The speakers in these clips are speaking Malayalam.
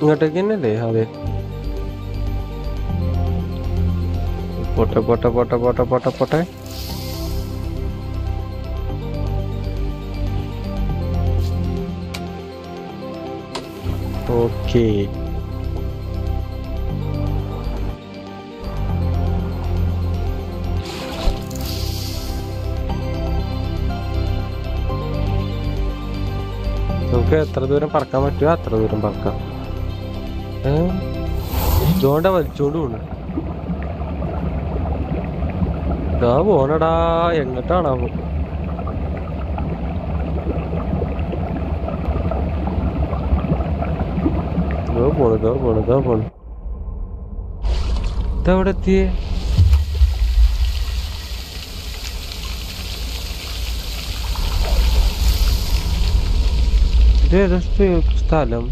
ഇങ്ങോട്ടേക്ക് തന്നെയല്ലേ അതെ പോട്ടെ പോട്ടെ പോട്ടെ പോട്ടെ പോട്ടെ പോട്ടെ ഓക്കേ നമുക്ക് എത്ര ദൂരം പറക്കാൻ പറ്റുമോ അത്ര ദൂരം പറക്കാം ഏ? ഇതുകൊണ്ടാ വലിച്ചോണ്ട് പോണു ഇതാ പോണടാ എങ്ങോട്ടാണാവോ ഇതോ പോണു ഇതോ പോണു ഇതോ പോണു ഇതെവിടെ എത്തിയേ ഇത് ഏതാ സ്ഥ- സ്ഥലം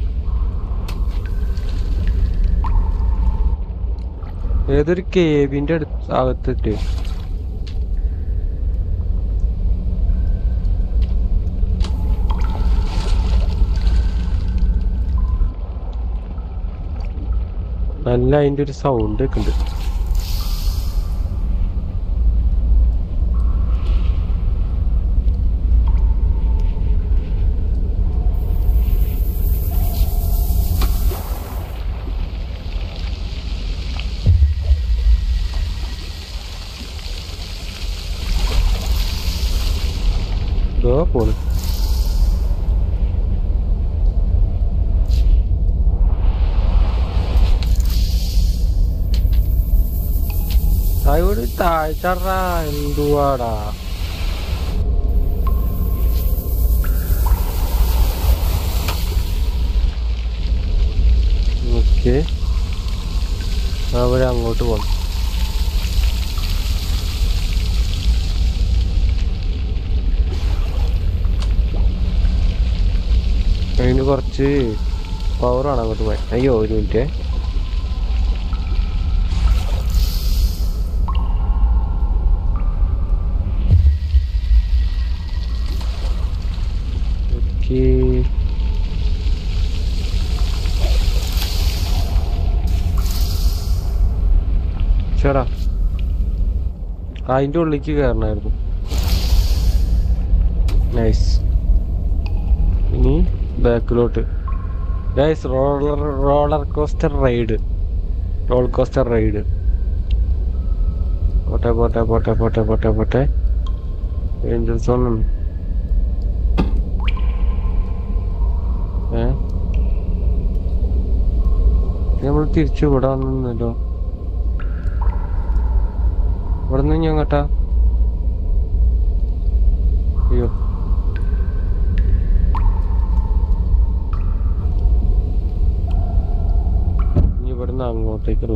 ഏതൊരു കേവിന്റെ അടുത്ത് അകത്തിട്ട് നല്ല അതിന്റെ ഒരു സൗണ്ട് ഒക്കെ ഉണ്ട് ഇതോ പോണ് ഒരു താഴ്ചറ എന്തുവാടാ ഓക്കെ അവിടെ അങ്ങോട്ട് പോണം അതിന് കുറച്ച് പവറാണ് അങ്ങോട്ട് പോയി അയ്യോ ഒരു മിനിറ്റ് ഓക്കെ ചേടാ അതിൻ്റെ ഉള്ളിലേക്ക് കയറണമായിരുന്നു നൈസ് ഇനി ബാക്കിലോട്ട് guys roller roller coaster ride roll coaster ride പോട്ടെ പോട്ടെ പോട്ടെ പോട്ടെ പോട്ടെ പോട്ടെ ഏഞ്ചൽ സോൺ ഏ നമ്മൾ തിരിച്ചു ഇവിടെ വന്നല്ലോ ഇവിടെ നിന്ന് ഞാൻ കേട്ടാ അയ്യോ ഇനി ഇവിടുന്ന് അങ്ങോട്ടേക്കുള്ള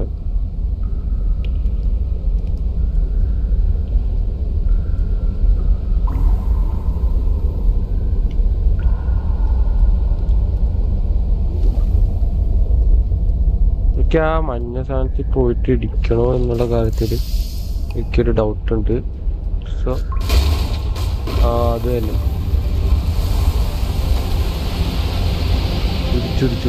എനിക്ക് ആ മഞ്ഞ സാധനത്തിൽ പോയിട്ട് ഇടിക്കണോ എന്നുള്ള കാര്യത്തിൽ എനിക്കൊരു ഡൗട്ട് ഉണ്ട് സോ ആ അത് തന്നെ ഇടിച്ചിടിച്ചു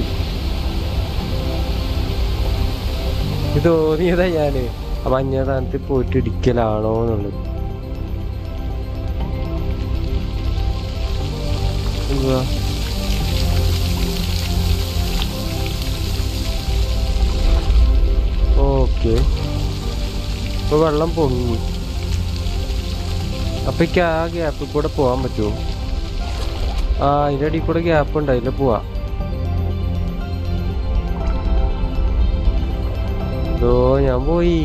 ഇത് തോന്നിയതാ ഞാന് ആ മഞ്ഞ സ്ഥാനത്ത് പോയിട്ട് ഇടിക്കലാണോ എന്നുള്ളത് എന്തുവാ ഓക്കെ ഇപ്പൊ വെള്ളം പൊങ്ങി അപ്പൊ എനിക്ക് ആ ഗ്യാപ്പിൽ കൂടെ പോവാൻ പറ്റുമോ ആ അതിന്റെ അടിയിൽ കൂടെ ഗ്യാപ്പ് ഉണ്ട് അതിൽ പോവാ ഓ ഞാൻ പോയി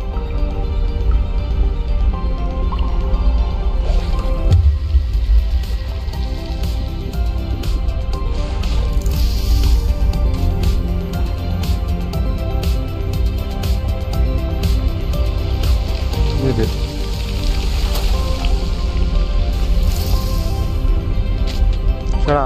ഇത് ചേടാ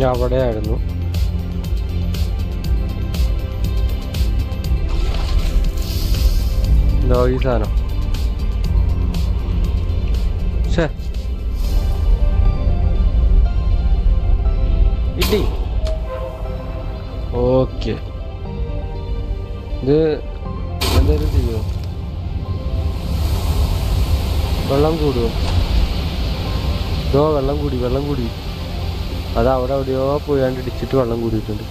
ഞാൻ അവിടെയായിരുന്നു ഇതോ ഈ സാധനം ഛേ ഇടി ഓക്കെ ഇത് എന്തായാലും ചെയ്യുമോ വെള്ളം കൂടുമോ ഇതോ വെള്ളം കൂടി വെള്ളം കൂടി അത് അവിടെ എവിടെയോ പോയാണ്ട് ഇടിച്ചിട്ട് വെള്ളം കൂടിയിട്ടുണ്ട്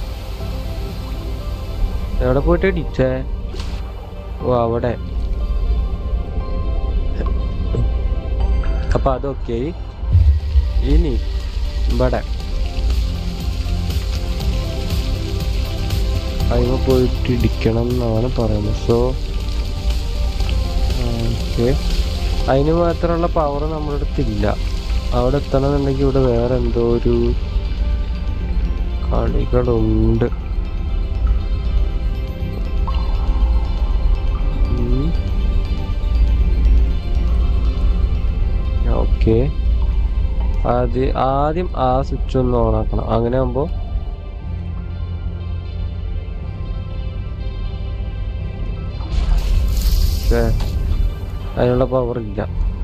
എവിടെ പോയിട്ട് ഇടിച്ചേ ഓ അവിടെ അപ്പൊ അതൊക്കെ ഇനി ഇവിടെ അതിമ പോയിട്ട് ഇടിക്കണം എന്നാണ് പറയുന്നത് സോ ഓക്കെ അതിന് മാത്രമുള്ള പവർ നമ്മുടെ അടുത്തില്ല അവിടെ എത്തണമെന്നുണ്ടെങ്കിൽ ഇവിടെ വേറെ എന്തോ ഒരു കളികളുണ്ട് ഓക്കെ ആദ്യം ആദ്യം ആ സ്വിച്ച് ഒന്ന് ഓൺ ആക്കണം അങ്ങനെ ആകുമ്പോ പക്ഷേ അതിനുള്ള പവർ ഇല്ല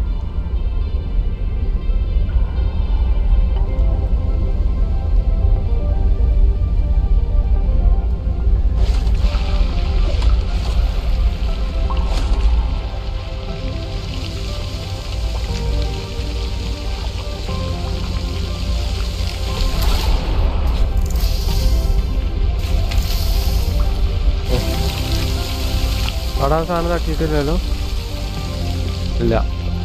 അവിടെ ആ സാധനം തട്ടിയിട്ടില്ലല്ലോ ഇല്ല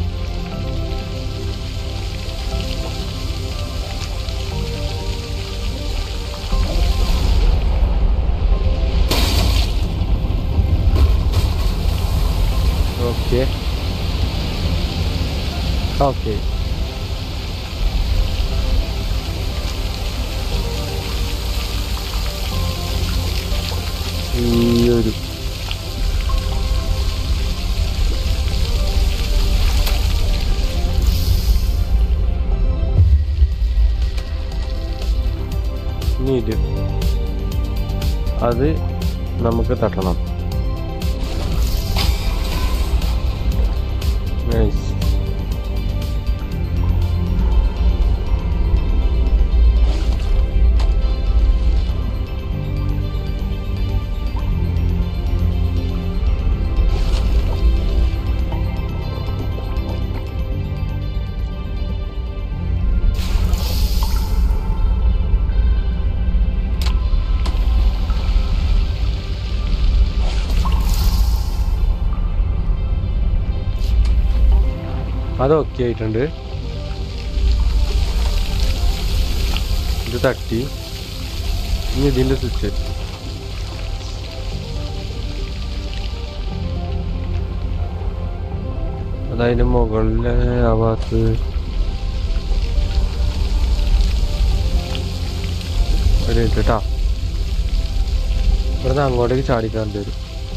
ഓക്കെ ഓക്കെ ഈ ഒരു ഇനി ഇത് അത് നമുക്ക് തട്ടണം നൈസ് അത് ഓക്കെ ആയിട്ടുണ്ട് ഇത് തട്ടി ഇനി ഇതിന്റെ സ്വിച്ച് അതതിന്റെ മുകളിലെ ആ ഭാഗത്ത് ഒരു മിനിറ്റ് കേട്ടാ ഇവിടുന്ന് അങ്ങോട്ടേക്ക് ചാടിക്കാൻ വരും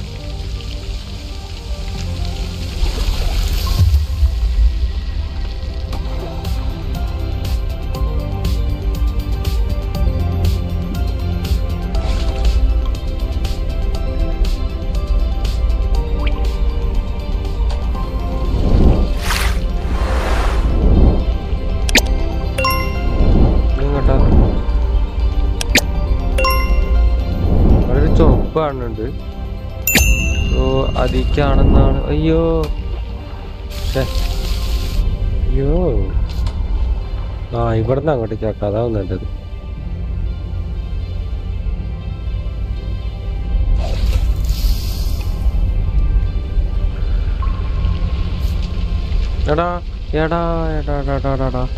ഇങ്ങോട്ടാ അവിടെ ഒരു ചുവപ്പ് കാണുന്നുണ്ട് സോ അതിക്കാണെന്നാണ് അയ്യോ ശ്ശെ. അയ്യോ ആ ഇവിടുന്ന് അങ്ങോട്ടേക്ക് ആക്കാം അതാവും നല്ലത് എടാ എടാ എടാ എടാ എടാ എടാ, എടാ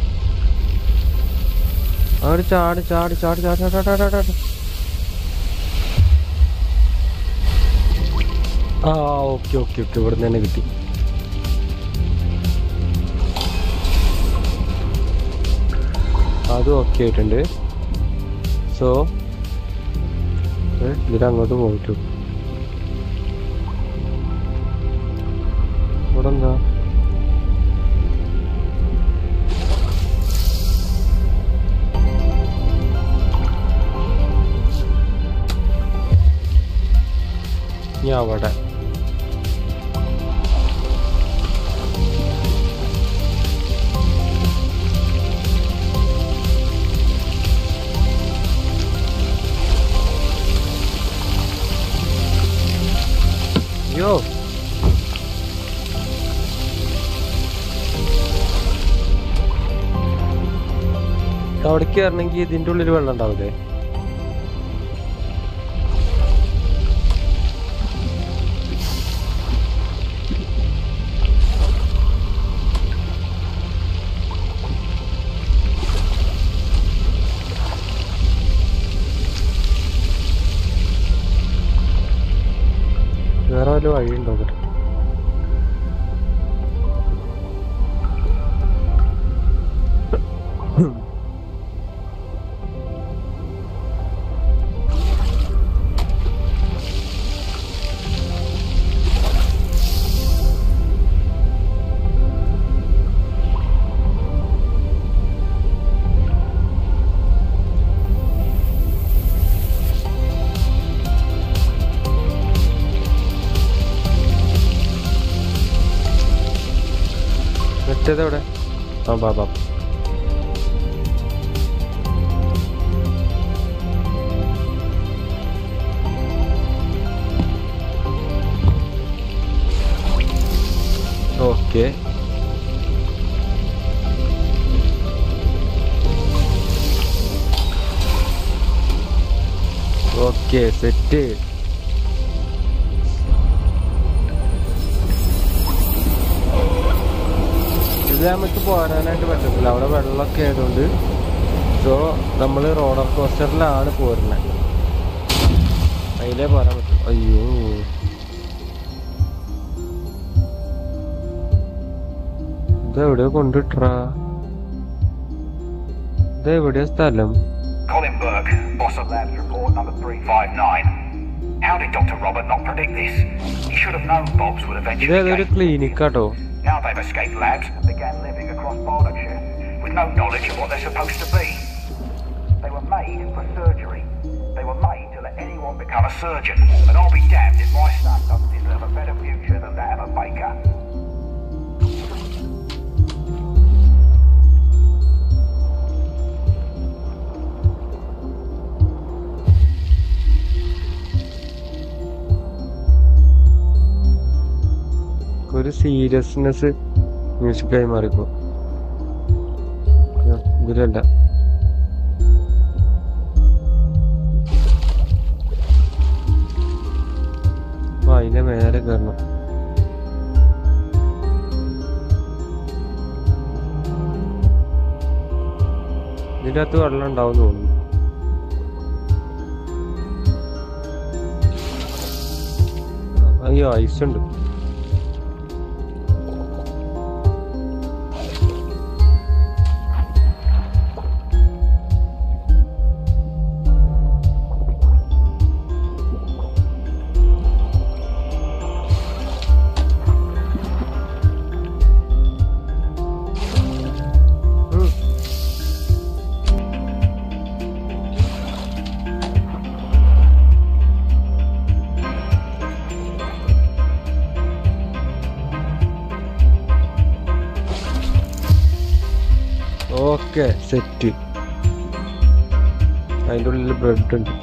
അവിടെ ചാടി ചാടി ചാടി ചാടി ചാടി ചാടി ചാടി ചാടി ആ ഓക്കെ ഓക്കെ ഓക്കെ ഇവിടെ നിന്ന് തന്നെ കിട്ടി അതും ഓക്കെ ആയിട്ടുണ്ട് സോ ഇതിലങ്ങോട്ട് പോയിട്ടു ഇവിടെ എന്താ ഇനി അവിടെ അയ്യോ അവിടേക്ക് വരണമെങ്കിൽ ഇതിന്റെ ഉള്ളിൽ വെള്ളം ഉണ്ടാവില്ലേ വേറെ വല്ല വഴിയുണ്ടോ ഇവിടെ മറ്റേത് എവിടെ ആ ബാ ബാ ഓക്കെ ഓക്കെ സെറ്റ് ഇത് നമുക്ക് പോരാനായിട്ട് പറ്റത്തില്ല അവിടെ വെള്ളമൊക്കെ ആയതുകൊണ്ട് സോ നമ്മൾ റോളർ കോസ്റ്ററിലാണ് പോരുന്നത് അതിലേ പോരാൻ പറ്റും അയ്യോ ഇതെവിടെയോ കൊണ്ടിട്ടാ ഇതെവിടെയാ സ്ഥലം Colin Burke, boss of labs report number 359. How did Dr. Robert not predict this? He should have known Bobs would eventually ഇതേതൊരു gain- ക്ലിനിക്കാട്ടോ Now they've escaped labs and began living across Berkshire with no knowledge of what they're supposed to be. They were made for surgery. They were made to let anyone become a surgeon. And I'll be damned if my son doesn't deserve a better future than that of a baker. ഒരു സീരിയസ്നെസ് മ്യൂസിക്കായി മാറിപ്പോ ആ, ഇതിലല്ല അപ്പൊ അതിന്റെ മേലെ കയറണം ഇതിന്റെ അകത്ത് വെള്ളം ഉണ്ടാവും തോന്നുന്നു അയ്യോ ഐസ് ഉണ്ട് ഉം. ഓക്കെ സെറ്റ് അതിൻ്റെ ഉള്ളിൽ ബ്രെഡ് ഉണ്ട്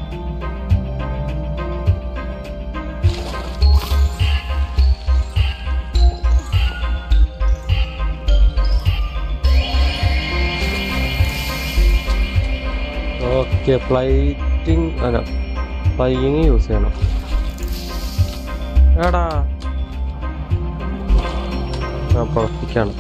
ഓക്കെ ഫ്ലൈറ്റിംഗ് അല്ല ഫ്ലൈയിങ് യൂസ് ചെയ്യണം എടാ ആ പുറത്തേക്കാണ്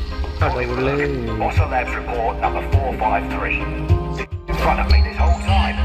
കടകളെ Boss of labs report number 453. In front of me this whole time.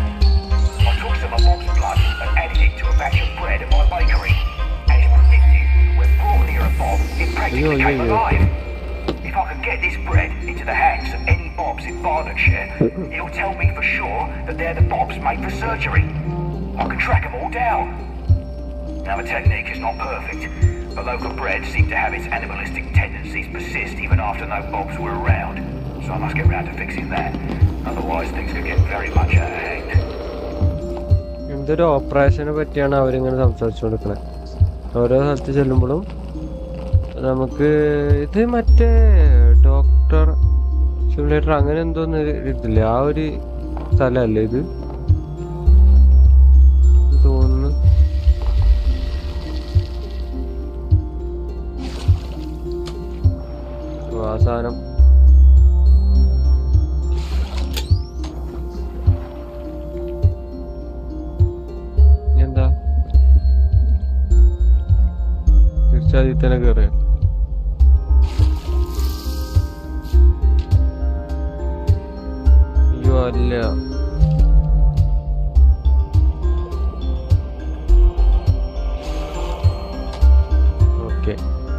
practically yeah, came yeah. alive. If I can get this bread into the hands of any Bobs in Barnardshire, it'll tell me for sure that they're the Bobs made for surgery. I can track them all down. Now, the technique is not perfect, but local bread seemed to have its animalistic tendencies persist even after no Bobs were around. So I must get round to fixing that. Otherwise, things could get very much out of hand. എന്തൊരു ഓപ്പറേഷനെ പറ്റിയാണ് അവരിങ്ങനെ സംസാരിച്ചുകൊണ്ടിരിക്കുന്നത് ഓരോ സ്ഥലത്ത് ചെല്ലുമ്പോഴും നമുക്ക് ഇത് മറ്റേ ഡോക്ടർ സിമുലേറ്റർ അങ്ങനെ എന്തോന്ന് ഇതില്ല ആ ഒരു സ്ഥലമല്ലേ ഇത് തോന്നുന്നു ആ സാധനം എന്താ തീർച്ചയായും തന്നെ കയറിയ അയ്യോ അല്ല ഓക്കെ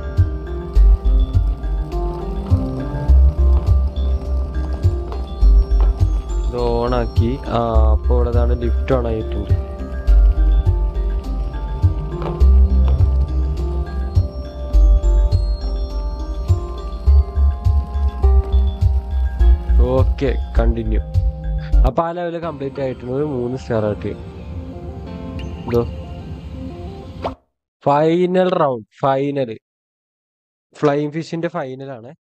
ഇത് ഓണാക്കി ആ അപ്പോൾ ഇവിടെ ദാണ്ട് ലിഫ്റ്റ് ഓൺ ആയിട്ടുണ്ട് ഓക്കെ കണ്ടിന്യൂ അപ്പൊ ആ ലെവല് കംപ്ലീറ്റ് ആയിട്ടുണ്ട് ഒരു മൂന്ന് സ്റ്റാർ ആയിട്ട് എന്തോ ഫൈനൽ റൗണ്ട് ഫൈനൽ ഫ്ലൈങ് ഫിഷിന്റെ ഫൈനലാണ്